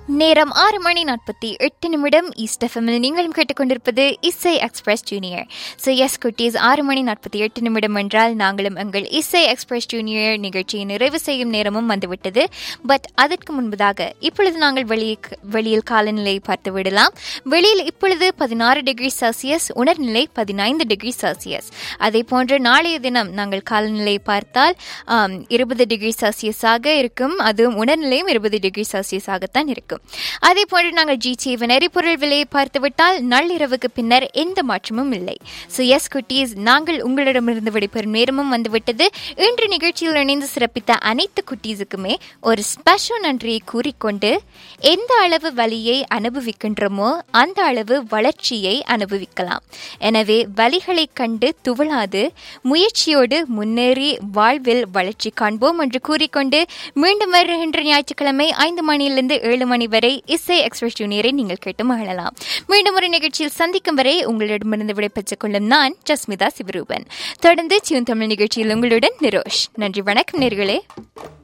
நேரம் ஆறு மணி நாற்பத்தி எட்டு நிமிடம் ஈஸ்ட் எஃப்எம்மில் நீங்களும் கேட்டுக்கொண்டிருப்பது இசை எக்ஸ்பிரஸ் ஜூனியர் ஸோ எஸ் குட்டீஸ் ஆறு மணி நாற்பத்தி எட்டு நிமிடம் என்றால் நாங்களும் எங்கள் இசை எக்ஸ்பிரஸ் ஜூனியர் நிகழ்ச்சியை நிறைவு செய்யும் நேரமும் வந்துவிட்டது பட் அதற்கு முன்பதாக இப்பொழுது நாங்கள் வெளியே வெளியில் காலநிலையை பார்த்து விடலாம் வெளியில் இப்பொழுது பதினாறு டிகிரி செல்சியஸ் உணர்நிலை பதினைந்து டிகிரி செல்சியஸ் அதே போன்று நாளைய தினம் நாங்கள் காலநிலையை பார்த்தால் ஆம், இருபது டிகிரி செல்சியஸாக இருக்கும் அதுவும் உணர்நிலையும் இருபது டிகிரி செல்சியஸாகத்தான் இருக்கும் அதே போன்று நாங்கள் ஜிடிவின் எரிபொருள் விலையை பார்த்துவிட்டால் நள்ளிரவுக்கு பின்னர் எந்த மாற்றமும் இல்லை ஸோ எஸ் குட்டீஸ் நாங்கள் உங்களிடமிருந்து விடைபெறும் நேரமும் வந்துவிட்டது இன்று நிகழ்ச்சியில் இணைந்து சிறப்பித்த அனைத்து குட்டீஸுக்குமே ஒரு ஸ்பெஷல் நன்றியை கூறிக்கொண்டு எந்த அளவு வலியை அனுபவிக்கின்றோமோ அந்த அளவு வளர்ச்சியை அனுபவிக்கலாம் எனவே வலிகளை கண்டு துவளாது முயற்சியோடு முன்னேறி வாழ்வில் வளர்ச்சி காண்போம் என்று கூறிக்கொண்டு மீண்டும் வருகின்ற ஞாயிற்றுக்கிழமை ஐந்து மணியிலிருந்து ஏழு மணி வரை இசை எக்ஸ்பிரஸ் ஜூனியரை நீங்கள் கேட்டு மகிழலாம் மீண்டும் ஒரு நிகழ்ச்சியில் சந்திக்கும் வரை உங்களிடமிருந்து விடைபெற்றுக் கொள்ளும் நான் ஜஸ்மிதா சிவரூபன் தொடர்ந்து சிவன் தமிழ் நிகழ்ச்சியில் உங்களுடன் நிரோஷ் நன்றி வணக்கம் நேர்களே